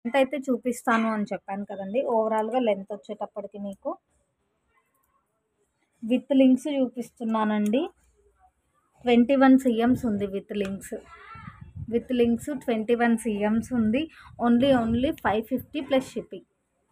length అయితే చూపిస్తాను అని చెప్పాను కదండి ఓవరాల్గా లెంత్ వచ్చేటప్పటికి మీకు విత్ లింక్స్ చూపిస్తున్నానండి ట్వంటీ వన్ సిఎమ్స్ ఉంది with links with links twenty one cms ఉంది only only five fifty plus shipping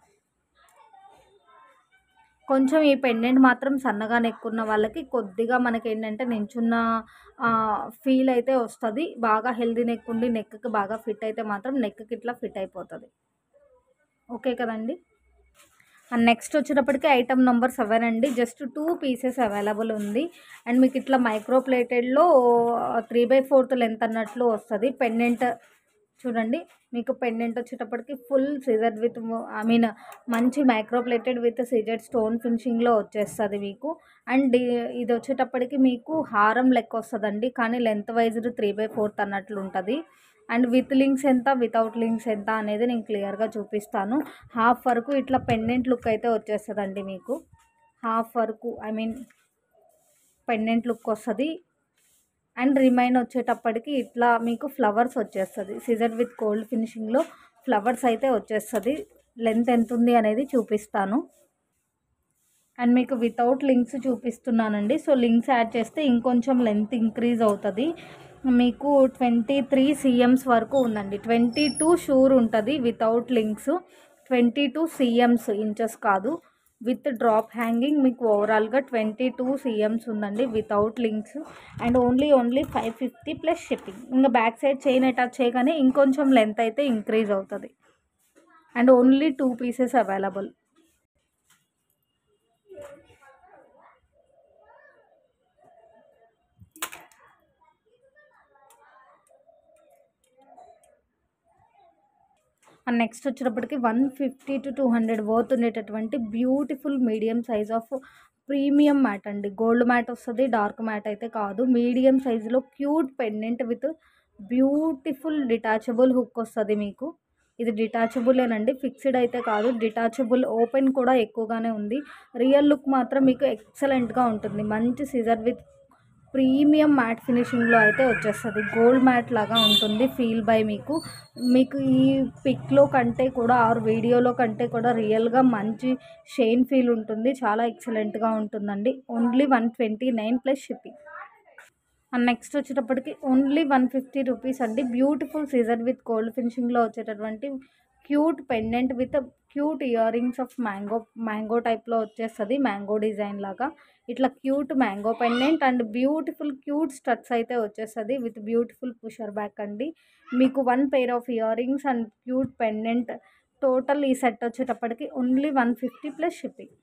కొంచెం ఈ పెండెంట్ మాత్రం సన్నగా నెక్కున్న వాళ్ళకి కొద్దిగా మనకి ఏంటంటే నించున్న ఫీల్ అయితే వస్తుంది బాగా హెల్దీ నెక్ ఉండి నెక్కి బాగా ఫిట్ అయితే మాత్రం నెక్కి ఇట్లా ఫిట్ అయిపోతుంది ఓకే కదండి అండ్ నెక్స్ట్ వచ్చేటప్పటికి ఐటమ్ నెంబర్ సెవెన్ అండి జస్ట్ టూ పీసెస్ అవైలబుల్ ఉంది అండ్ మీకు ఇట్లా మైక్రో ప్లేటెడ్లో త్రీ బై ఫోర్త్ లెంత్ అన్నట్లు వస్తుంది పెండెంట్ చూడండి మీకు పెండెంట్ వచ్చేటప్పటికి full CZ with I mean మంచి micro plated with CZ stone ఫినిషింగ్లో వచ్చేస్తుంది మీకు అండ్ ఇది వచ్చేటప్పటికి మీకు హారం లెక్క వస్తుందండి కానీ length wise three by fourth అన్నట్లు ఉంటుంది అండ్ విత్ లింక్స్ ఎంత వితౌట్ లింక్స్ ఎంత అనేది నేను క్లియర్గా చూపిస్తాను హాఫ్ వరకు ఇట్లా పెండెంట్ లుక్ అయితే వచ్చేస్తుందండి మీకు హాఫ్ వరకు ఐ మీన్ పెండెంట్ లుక్ వస్తుంది అండ్ రిమైన్ వచ్చేటప్పటికి ఇట్లా మీకు ఫ్లవర్స్ వచ్చేస్తుంది సిజర్ విత్ కోల్డ్ ఫినిషింగ్లో ఫ్లవర్స్ అయితే వచ్చేస్తుంది లెంత్ ఎంత ఉంది అనేది చూపిస్తాను అండ్ మీకు వితౌట్ లింక్స్ చూపిస్తున్నానండి సో లింక్స్ యాడ్ చేస్తే ఇంకొంచెం లెంత్ ఇంక్రీజ్ అవుతుంది మీకు ట్వంటీ త్రీ సిఎమ్స్ వరకు ఉందండి ట్వంటీ టూ షూర్ ఉంటుంది without links twenty two cms inches కాదు విత్ డ్రాప్ హ్యాంగింగ్ మీకు ఓవరాల్గా ట్వంటీ టూ సిఎమ్స్ ఉందండి without links and only only five fifty plus shipping ఇంకా బ్యాక్ సైడ్ చైన్ అటాచ్ చేయగానే ఇంకొంచెం లెంత్ అయితే ఇంక్రీజ్ అవుతుంది and only two pieces available and next వచ్చేటప్పటికి one fifty to two hundred worth ఉండేటటువంటి beautiful medium size of premium matte అండి gold matte వస్తుంది dark mat అయితే కాదు మీడియం సైజులో cute pendant with beautiful detachable hook వస్తుంది మీకు ఇది డిటాచబులేనండి ఫిక్స్డ్ అయితే కాదు డిటాచబుల్ ఓపెన్ కూడా ఎక్కువగానే ఉంది రియల్ లుక్ మాత్రం మీకు ఎక్సలెంట్గా ఉంటుంది మంచి సిజర్ విత్ ప్రీమియం మ్యాట్ ఫినిషింగ్లో అయితే వచ్చేస్తుంది గోల్డ్ మ్యాట్ లాగా ఉంటుంది ఫీల్ బై మీకు మీకు ఈ పిక్లో కంటే కూడా ఆర్ వీడియోలో కంటే కూడా రియల్గా మంచి షైన్ ఫీల్ ఉంటుంది చాలా ఎక్సలెంట్గా ఉంటుందండి only one twenty nine plus shipping and next వచ్చేటప్పటికి ఓన్లీ వన్ ఫిఫ్టీ రూపీస్ అండి బ్యూటిఫుల్ సీజర్ విత్ గోల్డ్ ఫినిషింగ్లో వచ్చేటటువంటి cute pendant with cute earrings of mango mango టైప్లో వచ్చేస్తుంది మ్యాంగో డిజైన్ లాగా ఇట్లా cute mango pendant and beautiful cute studs అయితే వచ్చేస్తుంది విత్ బ్యూటిఫుల్ పుషర్ బ్యాక్ అండి మీకు one pair of earrings and cute pendant total ఈ set వచ్చేటప్పటికి only one fifty plus shipping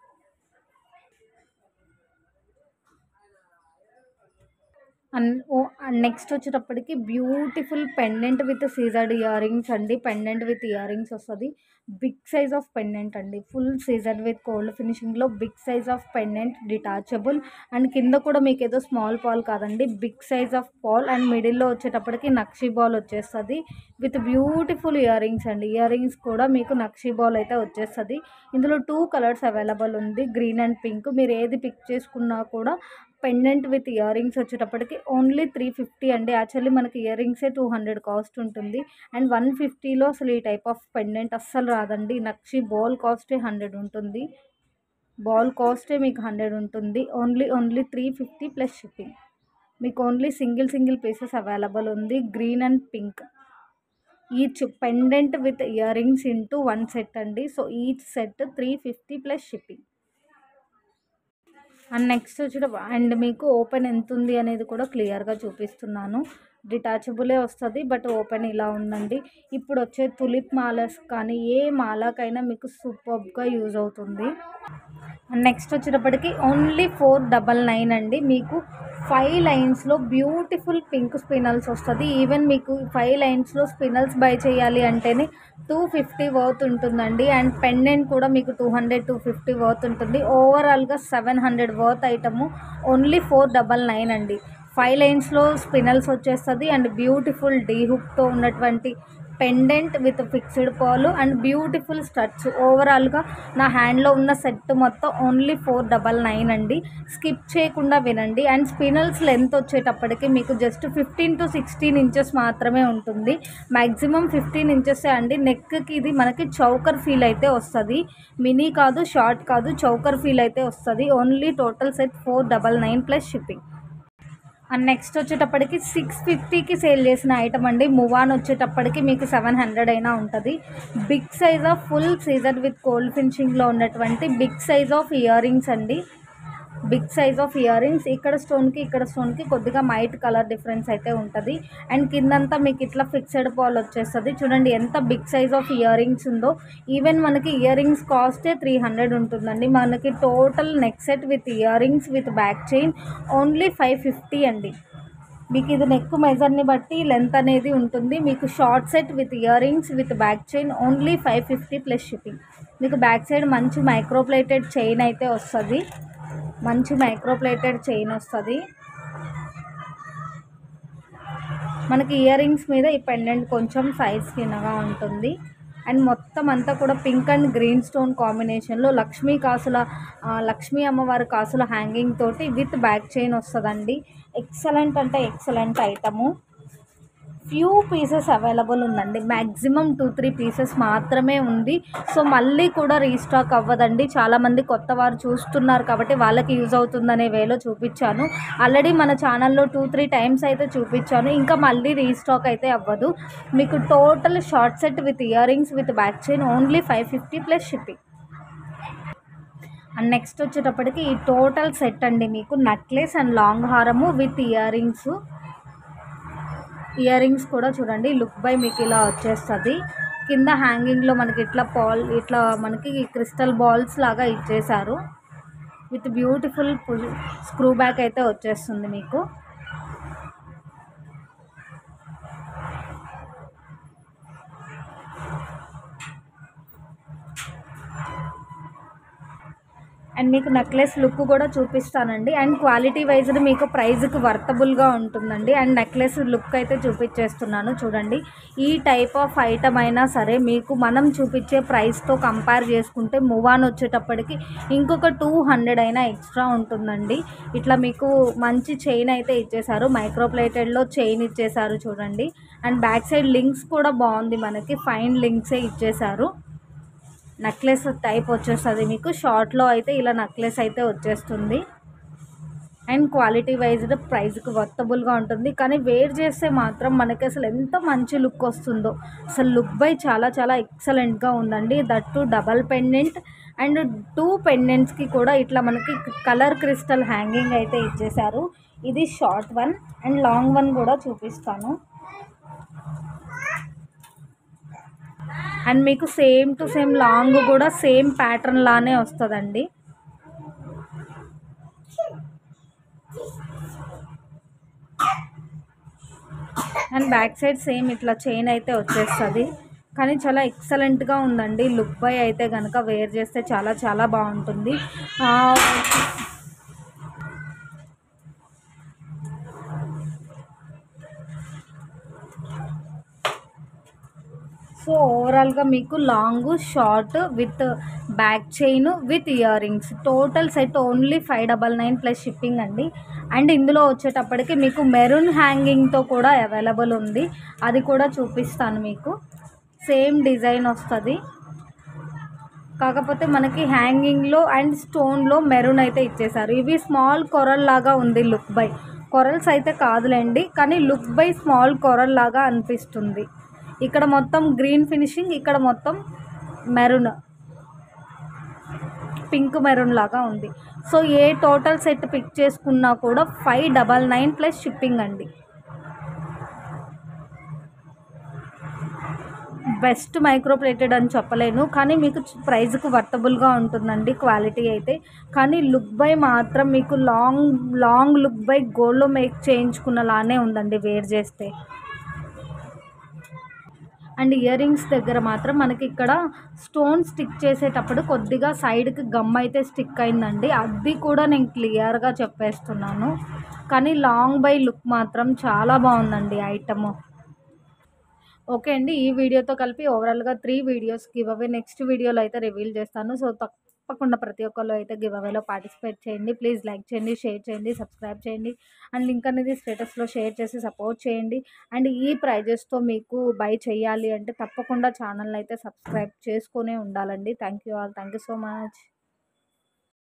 and oh and next వచ్చేటప్పటికి beautiful pendant with CZ earrings అండి pendant with earrings వస్తుంది big size of pendant అండి full CZ with gold ఫినిషింగ్లో big size of pendant detachable and కింద కూడా మీకు ఏదో small ball కాదండి big size of ball and మిడిల్లో వచ్చేటప్పటికి నక్షి బాల్ వచ్చేస్తుంది విత్ బ్యూటిఫుల్ ఇయర్ రింగ్స్ అండి ఇయర్ రింగ్స్ కూడా మీకు నక్షి బాల్ అయితే వచ్చేస్తుంది ఇందులో టూ కలర్స్ అవైలబుల్ ఉంది గ్రీన్ అండ్ పింక్ మీరు ఏది పిక్ చేసుకున్నా కూడా పెండెంట్ విత్ ఇయర్ రింగ్స్ వచ్చేటప్పటికి ఓన్లీ త్రీ ఫిఫ్టీ అండి యాక్చువల్లీ మనకి ఇయర్ రింగ్సే టూ హండ్రెడ్ కాస్ట్ ఉంటుంది అండ్ వన్ ఫిఫ్టీలో అసలు ఈ టైప్ ఆఫ్ పెండెంట్ అస్సలు రాదండి నక్షి బాల్ కాస్టే హండ్రెడ్ ఉంటుంది బాల్ కాస్టే మీకు హండ్రెడ్ ఉంటుంది only only three fifty plus shipping మీకు only single single pieces available ఉంది green and pink each pendant with earrings into one set అండి so each set three fifty plus shipping and next వచ్చి and మీకు open ఎంత ఉంది అనేది కూడా క్లియర్గా చూపిస్తున్నాను డిటాచబులే వస్తుంది బట్ ఓపెన్ ఇలా ఉందండి ఇప్పుడు వచ్చే తులిప్ మాలస్ కానీ ఏ మాలకైనా మీకు సూపర్గా యూజ్ అవుతుంది అండ్ నెక్స్ట్ వచ్చేటప్పటికి ఓన్లీ ఫోర్ డబల్ నైన్ అండి మీకు ఫైవ్ లైన్స్లో బ్యూటిఫుల్ పింక్ స్పినల్స్ వస్తుంది ఈవెన్ మీకు ఫైవ్ లైన్స్లో స్పినల్స్ బై చేయాలి అంటేనే టూ ఫిఫ్టీ వర్త్ ఉంటుందండి అండ్ పెండెంట్ కూడా మీకు two hundred two fifty worth ఉంటుంది ఓవరాల్గా seven hundred worth item only four double nine అండి ఫైవ్ లైన్స్లో స్పినల్స్ వచ్చేస్తుంది అండ్ బ్యూటిఫుల్ డీ హుక్తో ఉన్నటువంటి pendant with fixed ball and beautiful studs ఓవరాల్గా నా హ్యాండ్లో ఉన్న సెట్ మొత్తం ఓన్లీ ఫోర్ డబల్ నైన్ అండి స్కిప్ చేయకుండా వినండి అండ్ స్పినల్స్ లెంత్ వచ్చేటప్పటికి మీకు just fifteen to sixteen inches మాత్రమే ఉంటుంది మ్యాక్సిమం ఫిఫ్టీన్ ఇంచెస్ అండి నెక్కి ఇది మనకి చౌకర్ ఫీల్ అయితే వస్తుంది మినీ కాదు షార్ట్ కాదు చౌకర్ ఫీల్ అయితే వస్తుంది only total set four double nine plus shipping and next వచ్చేటప్పటికి సిక్స్ ఫిఫ్టీకి సేల్ చేసిన ఐటమ్ అండి మువాన్ వచ్చేటప్పటికి మీకు సెవెన్ హండ్రెడ్ అయినా ఉంటుంది big size of full CZ with gold ఫినిషింగ్లో ఉన్నటువంటి big size of earrings అండి big size of earrings ఇక్కడ స్టోన్కి ఇక్కడ స్టోన్కి కొద్దిగా మైట్ కలర్ డిఫరెన్స్ అయితే ఉంటుంది అండ్ కిందంతా మీకు ఇట్లా ఫిక్స్డ్ పాల్ వచ్చేస్తుంది చూడండి ఎంత big size of earrings ఉందో ఈవెన్ మనకి ఇయర్ రింగ్స్ కాస్టే త్రీ హండ్రెడ్ ఉంటుందండి మనకి total neck set with earrings with back chain only five fifty అండి మీకు ఇది నెక్ మెజర్ని బట్టి లెంత్ అనేది ఉంటుంది మీకు short set with earrings with back chain only five fifty plus shipping మీకు బ్యాక్ సైడ్ మంచి మైక్రోప్లేటెడ్ చైన్ అయితే వస్తుంది మంచి మైక్రోప్లేటెడ్ చైన్ వస్తుంది మనకి ఇయర్ రింగ్స్ మీద ఈ పెండెంట్ కొంచెం సైజ్ చిన్నగా ఉంటుంది అండ్ మొత్తం అంతా కూడా పింక్ అండ్ గ్రీన్ స్టోన్ కాంబినేషన్లో లక్ష్మీ కాసుల ఆ, లక్ష్మీ అమ్మవారి కాసుల హ్యాంగింగ్ తోటి విత్ బ్యాక్ చైన్ వస్తుందండి ఎక్సలెంట్ అంటే excellent item few pieces available ఉందండి మ్యాక్సిమం టూ త్రీ పీసెస్ మాత్రమే ఉంది సో మళ్ళీ కూడా రీస్టాక్ అవ్వదండి చాలామంది కొత్త వారు చూస్తున్నారు కాబట్టి వాళ్ళకి యూజ్ అవుతుందనే వేలో చూపించాను ఆల్రెడీ మన ఛానల్లో టూ త్రీ టైమ్స్ అయితే చూపించాను ఇంకా మళ్ళీ రీస్టాక్ అయితే అవ్వదు మీకు total short set with earrings with back chain only five fifty plus shipping and next వచ్చేటప్పటికి ఈ టోటల్ సెట్ అండి మీకు నెక్లెస్ అండ్ లాంగ్ హారము with earrings earrings కూడా చూడండి లుక్ బై మీకు ఇలా వచ్చేస్తుంది కింద హ్యాంగింగ్లో మనకి ఇట్లా పాల్ ఇట్లా మనకి క్రిస్టల్ బాల్స్ లాగా ఇచ్చేసారు విత్ బ్యూటిఫుల్ స్క్రూ బ్యాక్ అయితే వచ్చేస్తుంది మీకు అండ్ మీకు నెక్లెస్ లుక్ కూడా చూపిస్తానండి అండ్ క్వాలిటీ వైజ్ మీకు ప్రైస్కి వర్తబుల్గా ఉంటుందండి అండ్ నెక్లెస్ లుక్ అయితే చూపించేస్తున్నాను చూడండి ఈ టైప్ ఆఫ్ ఐటమ్ అయినా సరే మీకు మనం చూపించే ప్రైస్తో కంపేర్ చేసుకుంటే మువాన్ వచ్చేటప్పటికి ఇంకొక టూ హండ్రెడ్ అయినా ఎక్స్ట్రా ఉంటుందండి ఇట్లా మీకు మంచి చైన్ అయితే ఇచ్చేసారు మైక్రోప్లేటెడ్లో చైన్ ఇచ్చేసారు చూడండి అండ్ బ్యాక్ సైడ్ లింక్స్ కూడా బాగుంది మనకి ఫైన్ లింక్సే ఇచ్చేసారు నెక్లెస్ టైప్ వచ్చేస్తుంది మీకు షార్ట్లో అయితే ఇలా నెక్లెస్ అయితే వచ్చేస్తుంది అండ్ క్వాలిటీ వైజ్డ్ ప్రైస్కి వర్తబుల్గా ఉంటుంది కానీ వేర్ చేస్తే మాత్రం మనకి అసలు ఎంత మంచి లుక్ వస్తుందో అసలు లుక్ బై చాలా చాలా ఎక్సలెంట్గా ఉందండి that double pendant and two పెండెంట్స్కి కూడా ఇట్లా మనకి కలర్ క్రిస్టల్ హ్యాంగింగ్ అయితే ఇచ్చేసారు ఇది short one and long one కూడా చూపిస్తాను అండ్ మీకు సేమ్ టు సేమ్ లాంగ్ కూడా సేమ్ ప్యాటర్న్ లానే వస్తుందండి అండ్ బ్యాక్ సైడ్ సేమ్ ఇట్లా చైన్ అయితే వచ్చేస్తుంది కానీ చాలా ఎక్సలెంట్గా ఉందండి లుక్ బై అయితే కనుక వేర్ చేస్తే చాలా చాలా బాగుంటుంది ఆ, సో ఓవరాల్గా మీకు long short with back chain with earrings total set only five double nine plus shipping అండి అండ్ ఇందులో వచ్చేటప్పటికి మీకు మెరూన్ హ్యాంగింగ్తో కూడా అవైలబుల్ ఉంది అది కూడా చూపిస్తాను మీకు సేమ్ డిజైన్ వస్తుంది కాకపోతే మనకి హ్యాంగింగ్లో అండ్ స్టోన్లో మెరూన్ అయితే ఇచ్చేసారు ఇవి స్మాల్ కొరల్ లాగా ఉంది లుక్ బై కొరల్స్ అయితే కాదులేండి కానీ లుక్ బై స్మాల్ కొరల్ లాగా అనిపిస్తుంది ఇక్కడ మొత్తం గ్రీన్ ఫినిషింగ్ ఇక్కడ మొత్తం మెరూన్ పింక్ మెరూన్ లాగా ఉంది సో ఏ టోటల్ సెట్ పిక్ చేసుకున్నా కూడా five double nine plus shipping అండి బెస్ట్ మైక్రోప్లేటెడ్ అని చెప్పలేను కానీ మీకు ప్రైస్కి వర్తబుల్గా ఉంటుందండి క్వాలిటీ అయితే కానీ లుక్ బై మాత్రం మీకు లాంగ్ లాంగ్ లుక్ బై గోల్డ్లో మేక్ చేయించుకున్నలానే ఉందండి వేర్ చేస్తే అండ్ ఇయర్ రింగ్స్ దగ్గర మాత్రం మనకి ఇక్కడ స్టోన్ స్టిక్ చేసేటప్పుడు కొద్దిగా సైడ్కి గమ్ అయితే స్టిక్ అయిందండి అది కూడా నేను క్లియర్గా చెప్పేస్తున్నాను కానీ లాంగ్ బై లుక్ మాత్రం చాలా బాగుందండి ఐటమ్ ఓకే అండి ఈ వీడియోతో కలిపి ఓవరాల్గా three videos giveaway next వీడియోలో అయితే రివీల్ చేస్తాను సో తప్పకుండా ప్రతి ఒక్కళ్ళు అయితే గివ్ అవేలో పార్టిసిపేట్ చేయండి ప్లీజ్ లైక్ చేయండి షేర్ చేయండి సబ్స్క్రైబ్ చేయండి అండ్ లింక్ అనేది స్టేటస్లో షేర్ చేసి సపోర్ట్ చేయండి అండ్ ఈ ప్రైజెస్తో మీకు బై చేయాలి అంటే తప్పకుండా ఛానల్ని అయితే సబ్స్క్రైబ్ చేసుకునే ఉండాలండి thank you all thank you so much